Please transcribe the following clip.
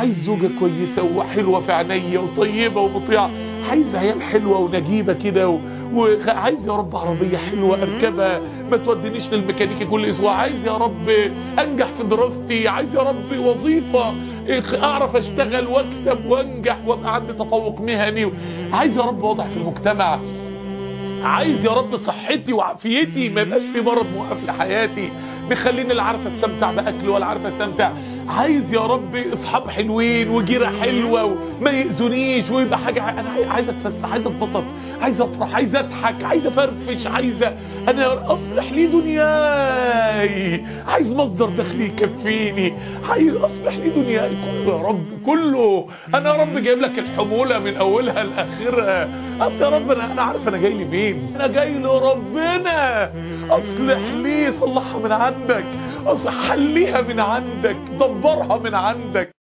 عايز زوجة كويسة وحلوة في عينيا وطيبة ومطيعة عايز عيال حلوة ونجيبة كده و... وعايز يا رب عربية حلوة اركبها ما تودينيش للميكانيكي كل اسبوع عايز يا رب انجح في دراستي عايز يا رب وظيفة اعرف اشتغل واكسب وانجح وابقى عندي تفوق مهني عايز يا رب واضح في المجتمع عايز يا رب صحتي وعافيتي ما يبقاش في مرض موقف لحياتي بيخليني لا عارف استمتع باكل ولا عارف استمتع عايز يا رب اصحاب حلوين وجيره حلوه وما ياذونيش ويبقى حاجه انا عايز اتفسح عايز اتبسط عايز افرح عايز اضحك عايز افرفش عايز انا اصلح لي دنياي عايز مصدر دخل يكفيني عايز اصلح لي دنياي كله يا رب كله انا يا رب جايب لك الحموله من اولها لاخرها اصل يا رب انا انا عارف انا جاي لمين انا جاي لربنا اصلح لي صلحها من عندك اصلح حليها من عندك دبرها من عندك